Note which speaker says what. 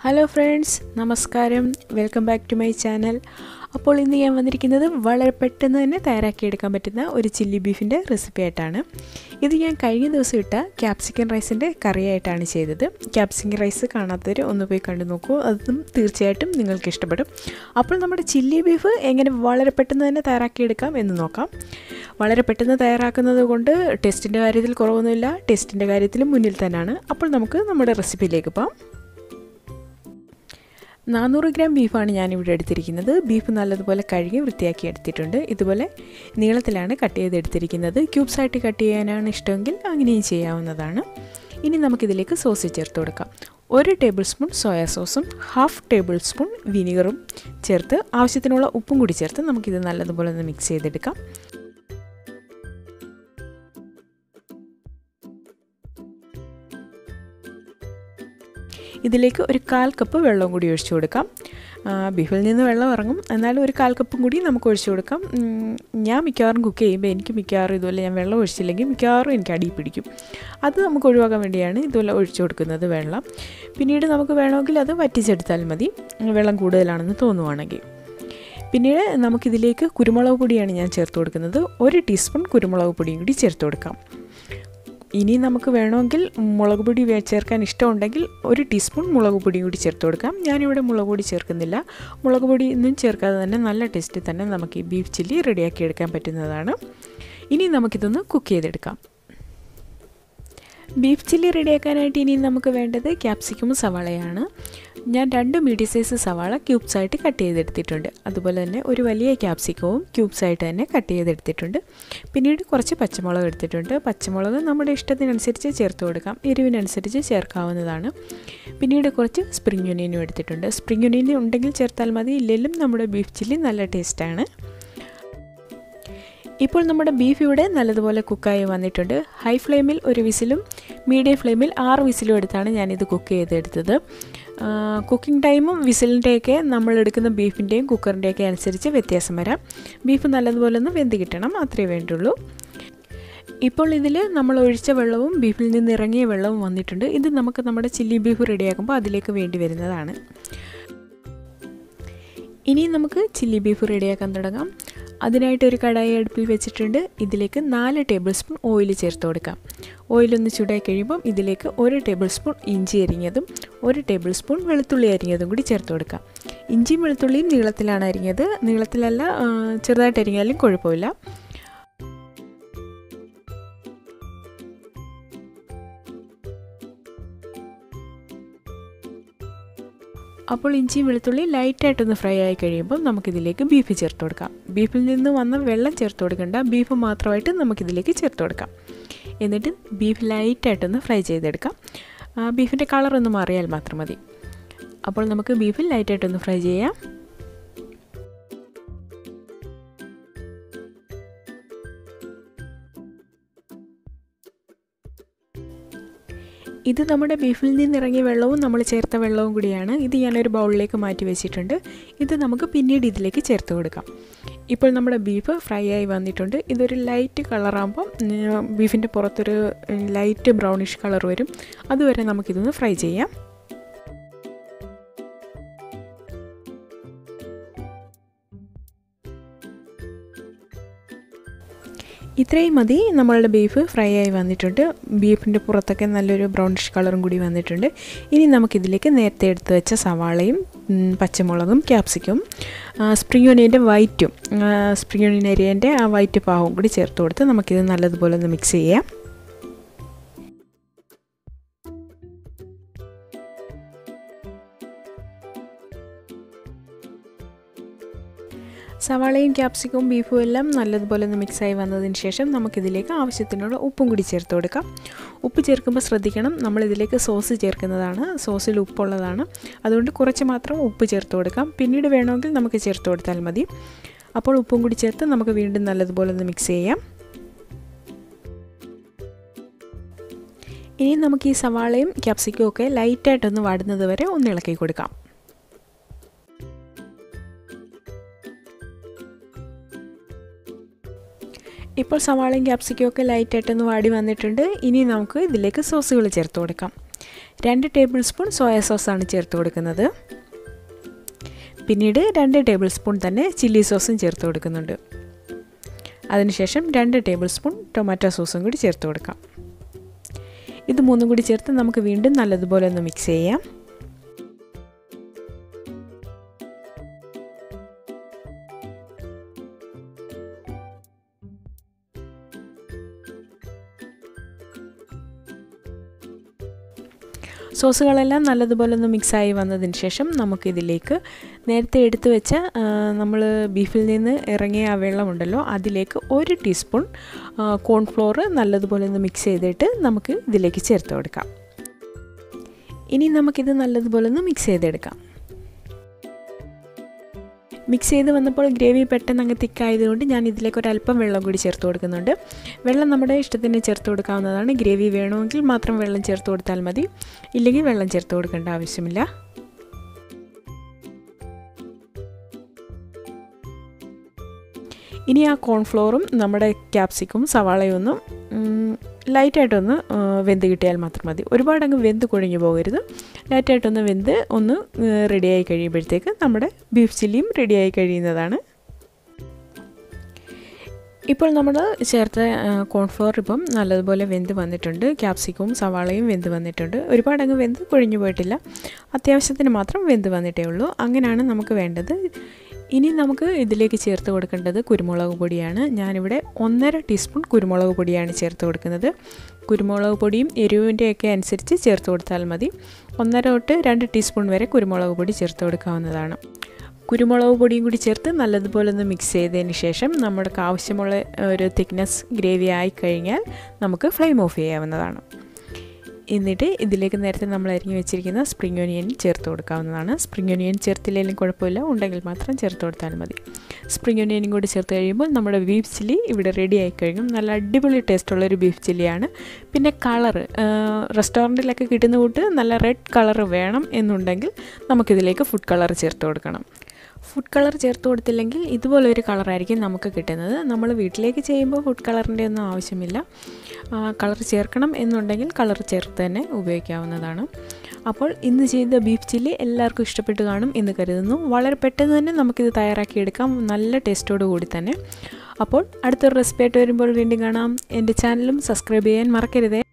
Speaker 1: hello friends നമസ്കാരം welcome back to my channel അപ്പോൾ ഇന്ന് ഞാൻ വന്നിരിക്കുന്നത് വളരെ പെട്ടെന്ന് തന്നെ തയ്യാറാക്കിയെടുക്കാൻ പറ്റുന്ന ഒരു ചില്ലി ബീഫിൻ്റെ റെസിപ്പി ആയിട്ടാണ് ഇത് ഞാൻ കഴിഞ്ഞ ദിവസം ഇട്ട ക്യാപ്സിക്കൻ റൈസിൻ്റെ കറിയായിട്ടാണ് ചെയ്തത് ക്യാപ്സിക്കൻ റൈസ് കാണാത്തവർ ഒന്ന് പോയി കണ്ടു നോക്കൂ അതും തീർച്ചയായിട്ടും നിങ്ങൾക്ക് ഇഷ്ടപ്പെടും അപ്പോൾ നമ്മുടെ ചില്ലി ബീഫ് എങ്ങനെ വളരെ പെട്ടെന്ന് തന്നെ തയ്യാറാക്കിയെടുക്കാം എന്ന് നോക്കാം വളരെ പെട്ടെന്ന് തയ്യാറാക്കുന്നത് കൊണ്ട് ടെസ്റ്റിൻ്റെ കാര്യത്തിൽ കുറവൊന്നുമില്ല ടെസ്റ്റിൻ്റെ കാര്യത്തിലും മുന്നിൽ തന്നെയാണ് അപ്പോൾ നമുക്ക് നമ്മുടെ റെസിപ്പിയിലേക്ക് പോകാം നാനൂറ് ഗ്രാം ബീഫാണ് ഞാനിവിടെ എടുത്തിരിക്കുന്നത് ബീഫ് നല്ലതുപോലെ കഴുകി വൃത്തിയാക്കി എടുത്തിട്ടുണ്ട് ഇതുപോലെ നീളത്തിലാണ് കട്ട് ചെയ്തെടുത്തിരിക്കുന്നത് ക്യൂബ്സായിട്ട് കട്ട് ചെയ്യാനാണ് ഇഷ്ടമെങ്കിൽ അങ്ങനെയും ചെയ്യാവുന്നതാണ് ഇനി നമുക്കിതിലേക്ക് സോസ് ചേർത്ത് കൊടുക്കാം ഒരു ടേബിൾ സ്പൂൺ സോയാ സോസും ഹാഫ് ടേബിൾ സ്പൂൺ വിനീഗറും ചേർത്ത് ആവശ്യത്തിനുള്ള ഉപ്പും കൂടി ചേർത്ത് നമുക്കിത് നല്ലതുപോലെ ഒന്ന് മിക്സ് ചെയ്തെടുക്കാം ഇതിലേക്ക് ഒരു കാൽ കപ്പ് വെള്ളം കൂടി ഒഴിച്ചു കൊടുക്കാം ബീഫിൽ നിന്ന് വെള്ളം ഇറങ്ങും എന്നാലും ഒരു കാൽ കപ്പും കൂടി നമുക്ക് ഒഴിച്ചു കൊടുക്കാം ഞാൻ മിക്കവാറും കുക്ക് ചെയ്യുമ്പോൾ എനിക്ക് മിക്കവാറും ഇതുപോലെ ഞാൻ വെള്ളം ഒഴിച്ചില്ലെങ്കിൽ മിക്കവാറും എനിക്ക് അടി പിടിക്കും അത് നമുക്ക് ഒഴിവാക്കാൻ വേണ്ടിയാണ് ഇതുപോലെ ഒഴിച്ചു കൊടുക്കുന്നത് വെള്ളം പിന്നീട് നമുക്ക് വേണമെങ്കിൽ അത് വറ്റിച്ചെടുത്താൽ മതി വെള്ളം കൂടുതലാണെന്ന് തോന്നുവാണെങ്കിൽ പിന്നീട് നമുക്കിതിലേക്ക് കുരുമുളക് പൊടിയാണ് ഞാൻ ചേർത്ത് കൊടുക്കുന്നത് ഒരു ടീസ്പൂൺ കുരുമുളക് പൊടിയും കൂടി ചേർത്ത് കൊടുക്കാം ഇനി നമുക്ക് വേണമെങ്കിൽ മുളക് പൊടി ചേർക്കാൻ ഇഷ്ടമുണ്ടെങ്കിൽ ഒരു ടീസ്പൂൺ മുളക് പൊടിയും കൂടി ചേർത്ത് കൊടുക്കാം ഞാനിവിടെ മുളക് പൊടി ചേർക്കുന്നില്ല മുളക് പൊടി ഒന്നും ചേർക്കാതെ തന്നെ നല്ല ടേസ്റ്റിൽ തന്നെ നമുക്ക് ഈ ബീഫ് ചില്ലി റെഡിയാക്കി എടുക്കാൻ പറ്റുന്നതാണ് ഇനി നമുക്കിതൊന്ന് കുക്ക് ചെയ്തെടുക്കാം ബീഫ് ചില്ലി റെഡിയാക്കാനായിട്ട് ഇനി നമുക്ക് വേണ്ടത് ക്യാപ്സിക്കമും സവാളയാണ് ഞാൻ രണ്ട് മീഡിയം സൈസ് സവാള ക്യൂബ്സായിട്ട് കട്ട് ചെയ്തെടുത്തിട്ടുണ്ട് അതുപോലെ തന്നെ ഒരു വലിയ ക്യാപ്സിക്കവും ക്യൂബ്സായിട്ട് തന്നെ കട്ട് ചെയ്തെടുത്തിട്ടുണ്ട് പിന്നീട് കുറച്ച് പച്ചമുളക് എടുത്തിട്ടുണ്ട് പച്ചമുളക് നമ്മുടെ ഇഷ്ടത്തിനനുസരിച്ച് ചേർത്ത് കൊടുക്കാം എരിവിനനുസരിച്ച് ചേർക്കാവുന്നതാണ് പിന്നീട് കുറച്ച് സ്പ്രിംഗ് ഒനിയനും എടുത്തിട്ടുണ്ട് സ്പ്രിംഗ് ഒനിയൻ ഉണ്ടെങ്കിൽ ചേർത്താൽ മതി ഇല്ലെങ്കിലും നമ്മുടെ ബീഫ് ചില്ലി നല്ല ടേസ്റ്റാണ് ഇപ്പോൾ നമ്മുടെ ബീഫ് ഇവിടെ നല്ലതുപോലെ കുക്കായി വന്നിട്ടുണ്ട് ഹൈ ഫ്ലെയിമിൽ ഒരു വിസിലും മീഡിയം ഫ്ലെയിമിൽ ആറ് വിസിലും എടുത്താണ് ഞാനിത് കുക്ക് ചെയ്തെടുത്തത് കുക്കിംഗ് ടൈമും വിസിലിൻ്റെയൊക്കെ നമ്മൾ എടുക്കുന്ന ബീഫിൻ്റെയും കുക്കറിൻ്റെയൊക്കെ അനുസരിച്ച് വ്യത്യാസം വരാം ബീഫ് നല്ലതുപോലെ ഒന്ന് വെന്ത് കിട്ടണം അത്രേ വേണ്ടുള്ളൂ ഇപ്പോൾ ഇതിൽ നമ്മൾ ഒഴിച്ച വെള്ളവും ബീഫിൽ നിന്ന് ഇറങ്ങിയ വെള്ളവും വന്നിട്ടുണ്ട് ഇത് നമുക്ക് നമ്മുടെ ചില്ലി ബീഫ് റെഡിയാക്കുമ്പോൾ അതിലേക്ക് വേണ്ടി വരുന്നതാണ് ഇനി നമുക്ക് ചില്ലി ബീഫ് റെഡിയാക്കാൻ തുടങ്ങാം അതിനായിട്ട് ഒരു കടായി അടുപ്പിൽ വെച്ചിട്ടുണ്ട് ഇതിലേക്ക് നാല് ടേബിൾ സ്പൂൺ ഓയിൽ ചേർത്ത് കൊടുക്കാം ഓയിലൊന്ന് ചൂടായി കഴിയുമ്പം ഇതിലേക്ക് ഒരു ടേബിൾ സ്പൂൺ ഇഞ്ചി അരിഞ്ഞതും ഒരു ടേബിൾ സ്പൂൺ വെളുത്തുള്ളി അരിഞ്ഞതും കൂടി ചേർത്ത് കൊടുക്കാം ഇഞ്ചിയും വെളുത്തുള്ളിയും നീളത്തിലാണ് അരിഞ്ഞത് നീളത്തിലല്ല ചെറുതായിട്ട് അരിഞ്ഞാലും കുഴപ്പമില്ല അപ്പോൾ ഇഞ്ചിയും വെളുത്തുള്ളി ലൈറ്റായിട്ടൊന്ന് ഫ്രൈ ആയി കഴിയുമ്പോൾ നമുക്കിതിലേക്ക് ബീഫ് ചേർത്ത് കൊടുക്കാം ബീഫിൽ നിന്ന് വന്ന വെള്ളം ചേർത്ത് കൊടുക്കേണ്ട ബീഫ് മാത്രമായിട്ട് നമുക്കിതിലേക്ക് ചേർത്ത് കൊടുക്കാം എന്നിട്ട് ബീഫ് ലൈറ്റായിട്ടൊന്ന് ഫ്രൈ ചെയ്തെടുക്കാം ബീഫിൻ്റെ കളറൊന്ന് മാറിയാൽ മാത്രം മതി അപ്പോൾ നമുക്ക് ബീഫ് ലൈറ്റായിട്ടൊന്ന് ഫ്രൈ ചെയ്യാം ഇത് നമ്മുടെ ബീഫിൽ നിന്നിറങ്ങിയ വെള്ളവും നമ്മൾ ചേർത്ത വെള്ളവും കൂടിയാണ് ഇത് ഞാനൊരു ബൗളിലേക്ക് മാറ്റി വെച്ചിട്ടുണ്ട് ഇത് നമുക്ക് പിന്നീട് ഇതിലേക്ക് ചേർത്ത് കൊടുക്കാം ഇപ്പോൾ നമ്മുടെ ബീഫ് ഫ്രൈ ആയി വന്നിട്ടുണ്ട് ഇതൊരു ലൈറ്റ് കളറാകുമ്പോൾ ബീഫിൻ്റെ പുറത്തൊരു ലൈറ്റ് ബ്രൗണിഷ് കളർ വരും അതുവരെ നമുക്കിതൊന്ന് ഫ്രൈ ചെയ്യാം ഇത്രയും മതി നമ്മളുടെ ബീഫ് ഫ്രൈ ആയി വന്നിട്ടുണ്ട് ബീഫിൻ്റെ പുറത്തൊക്കെ നല്ലൊരു ബ്രൗണിഷ് കളറും കൂടി വന്നിട്ടുണ്ട് ഇനി നമുക്കിതിലേക്ക് നേരത്തെ എടുത്ത് വെച്ച സവാളയും പച്ചമുളകും ക്യാപ്സിക്കും സ്പ്രിംഗ് ഒനിയൻ്റെ വൈറ്റും സ്പ്രിംഗ് ഒനിയൻ അരിയൻ്റെ ആ വൈറ്റ് പാവവും കൂടി ചേർത്ത് കൊടുത്ത് നമുക്കിത് നല്ലതുപോലെ ഒന്ന് മിക്സ് ചെയ്യാം സവാളയും ക്യാപ്സിക്കവും ബീഫും എല്ലാം നല്ലതുപോലെ ഒന്ന് മിക്സായി വന്നതിന് ശേഷം നമുക്കിതിലേക്ക് ആവശ്യത്തിനുള്ള ഉപ്പും കൂടി ചേർത്ത് കൊടുക്കാം ഉപ്പ് ചേർക്കുമ്പോൾ ശ്രദ്ധിക്കണം നമ്മളിതിലേക്ക് സോസ് ചേർക്കുന്നതാണ് സോസിൽ ഉപ്പുള്ളതാണ് അതുകൊണ്ട് കുറച്ച് മാത്രം ഉപ്പ് ചേർത്ത് കൊടുക്കാം പിന്നീട് വേണമെങ്കിൽ നമുക്ക് ചേർത്ത് കൊടുത്താൽ മതി അപ്പോൾ ഉപ്പും കൂടി ചേർത്ത് നമുക്ക് വീണ്ടും നല്ലതുപോലെ ഒന്ന് മിക്സ് ചെയ്യാം ഇനി നമുക്ക് ഈ സവാളയും ക്യാപ്സിക്കും ഒക്കെ ലൈറ്റായിട്ടൊന്ന് വാടുന്നത് വരെ ഒന്ന് ഇളക്കി കൊടുക്കാം ഇപ്പോൾ സവാളയും ക്യാപ്സിക്കും ഒക്കെ ലൈറ്റായിട്ടൊന്ന് വാടി വന്നിട്ടുണ്ട് ഇനി നമുക്ക് ഇതിലേക്ക് സോസുകൾ ചേർത്ത് കൊടുക്കാം രണ്ട് ടേബിൾ സ്പൂൺ സോയ സോസാണ് ചേർത്ത് കൊടുക്കുന്നത് പിന്നീട് രണ്ട് ടേബിൾ സ്പൂൺ തന്നെ ചില്ലി സോസും ചേർത്ത് കൊടുക്കുന്നുണ്ട് അതിനുശേഷം രണ്ട് ടേബിൾ സ്പൂൺ ടൊമാറ്റോ സോസും കൂടി ചേർത്ത് കൊടുക്കാം ഇത് മൂന്നും കൂടി ചേർത്ത് നമുക്ക് വീണ്ടും നല്ലതുപോലെ ഒന്ന് മിക്സ് ചെയ്യാം സോസുകളെല്ലാം നല്ലതുപോലെ ഒന്ന് മിക്സായി വന്നതിന് ശേഷം നമുക്കിതിലേക്ക് നേരത്തെ എടുത്തു വെച്ച നമ്മൾ ബീഫിൽ നിന്ന് ഇറങ്ങിയ ആ വെള്ളമുണ്ടല്ലോ അതിലേക്ക് ഒരു ടീസ്പൂൺ കോൺഫ്ലോർ നല്ലതുപോലെ ഒന്ന് മിക്സ് ചെയ്തിട്ട് നമുക്ക് ഇതിലേക്ക് ചേർത്ത് കൊടുക്കാം ഇനി നമുക്കിത് നല്ലതുപോലെ ഒന്ന് മിക്സ് ചെയ്തെടുക്കാം മിക്സ് ചെയ്ത് വന്നപ്പോൾ ഗ്രേവി പെട്ടെന്ന് അങ്ങ് തിക്കായതുകൊണ്ട് ഞാൻ ഇതിലേക്ക് ഒരല്പം വെള്ളം കൂടി ചേർത്ത് കൊടുക്കുന്നുണ്ട് വെള്ളം നമ്മുടെ ഇഷ്ടത്തിന് ചേർത്ത് കൊടുക്കാവുന്നതാണ് ഗ്രേവി വേണമെങ്കിൽ മാത്രം വെള്ളം ചേർത്ത് കൊടുത്താൽ മതി ഇല്ലെങ്കിൽ വെള്ളം ചേർത്ത് കൊടുക്കേണ്ട ആവശ്യമില്ല ഇനി ആ കോൺഫ്ലോറും നമ്മുടെ ക്യാപ്സിക്കും സവാളയും ഒന്നും ലൈറ്റായിട്ടൊന്ന് വെന്ത് കിട്ടിയാൽ മാത്രം മതി ഒരുപാട് അങ്ങ് വെന്ത് കുഴഞ്ഞു പോകരുത് ലൈറ്റായിട്ടൊന്ന് വെന്ത് ഒന്ന് റെഡിയായി കഴിയുമ്പോഴത്തേക്ക് നമ്മുടെ ബീഫ് ചില്ലിയും റെഡിയായി കഴിയുന്നതാണ് ഇപ്പോൾ നമ്മൾ ചേർത്ത കോൺഫ്ലോർ ഇപ്പം നല്ലതുപോലെ വെന്ത് വന്നിട്ടുണ്ട് ക്യാപ്സിക്കവും സവാളയും വെന്ത് വന്നിട്ടുണ്ട് ഒരുപാട് അങ്ങ് വെന്ത് കൊഴിഞ്ഞു പോയിട്ടില്ല അത്യാവശ്യത്തിന് മാത്രം വെന്ത് വന്നിട്ടേ ഉള്ളൂ അങ്ങനെയാണ് നമുക്ക് വേണ്ടത് ഇനി നമുക്ക് ഇതിലേക്ക് ചേർത്ത് കൊടുക്കേണ്ടത് കുരുമുളക് പൊടിയാണ് ഞാനിവിടെ ഒന്നര ടീസ്പൂൺ കുരുമുളക് പൊടിയാണ് ചേർത്ത് കൊടുക്കുന്നത് കുരുമുളക് പൊടിയും എരിവിൻ്റെയൊക്കെ അനുസരിച്ച് ചേർത്ത് കൊടുത്താൽ മതി ഒന്നര തൊട്ട് രണ്ട് ടീസ്പൂൺ വരെ കുരുമുളക് പൊടി ചേർത്ത് കൊടുക്കാവുന്നതാണ് കുരുമുളക് പൊടിയും കൂടി ചേർത്ത് നല്ലതുപോലെ ഒന്ന് മിക്സ് ചെയ്തതിന് ശേഷം നമ്മുടെ ആവശ്യമുള്ള ഒരു തിക്നെസ് ഗ്രേവി ആയി കഴിഞ്ഞാൽ നമുക്ക് ഫ്ലെയിം ഓഫ് ചെയ്യാവുന്നതാണ് എന്നിട്ട് ഇതിലേക്ക് നേരത്തെ നമ്മൾ അരിഞ്ഞു വെച്ചിരിക്കുന്ന സ്പ്രിംഗ് ഒനിയൻ ചേർത്ത് കൊടുക്കാവുന്നതാണ് സ്പ്രിംഗ് ഒനിയൻ ചേർത്തില്ലെങ്കിലും കുഴപ്പമില്ല ഉണ്ടെങ്കിൽ മാത്രം ചേർത്ത് കൊടുത്താൽ മതി സ്പ്രിംഗ് ഒനിയനും കൂടി ചേർത്ത് കഴിയുമ്പോൾ നമ്മുടെ ബീഫ് ചില്ലി ഇവിടെ റെഡി ആയി കഴിയും നല്ല അടിപൊളി ടേസ്റ്റുള്ളൊരു ബീഫ് ചില്ലിയാണ് പിന്നെ കളറ് റെസ്റ്റോറൻറ്റിലൊക്കെ കിട്ടുന്ന കൂട്ട് നല്ല റെഡ് കളർ വേണം എന്നുണ്ടെങ്കിൽ നമുക്കിതിലേക്ക് ഫുഡ് കളർ ചേർത്ത് കൊടുക്കണം ഫുഡ് കളർ ചേർത്ത് കൊടുത്തില്ലെങ്കിൽ ഇതുപോലെ ഒരു കളറായിരിക്കും നമുക്ക് കിട്ടുന്നത് നമ്മൾ വീട്ടിലേക്ക് ചെയ്യുമ്പോൾ ഫുഡ് കളറിൻ്റെ ഒന്നും ആവശ്യമില്ല കളർ ചേർക്കണം എന്നുണ്ടെങ്കിൽ കളർ ചേർത്ത് തന്നെ ഉപയോഗിക്കാവുന്നതാണ് അപ്പോൾ ഇന്ന് ചെയ്ത ബീഫ് ചില്ലി എല്ലാവർക്കും ഇഷ്ടപ്പെട്ട് കാണും എന്ന് കരുതുന്നു വളരെ പെട്ടെന്ന് തന്നെ നമുക്കിത് തയ്യാറാക്കിയെടുക്കാം നല്ല ടേസ്റ്റോട് കൂടി തന്നെ അപ്പോൾ അടുത്തൊരു റെസിപ്പി ആയിട്ട് വരുമ്പോൾ വീണ്ടും കാണാം എൻ്റെ ചാനലും സബ്സ്ക്രൈബ് ചെയ്യാൻ മറക്കരുതേ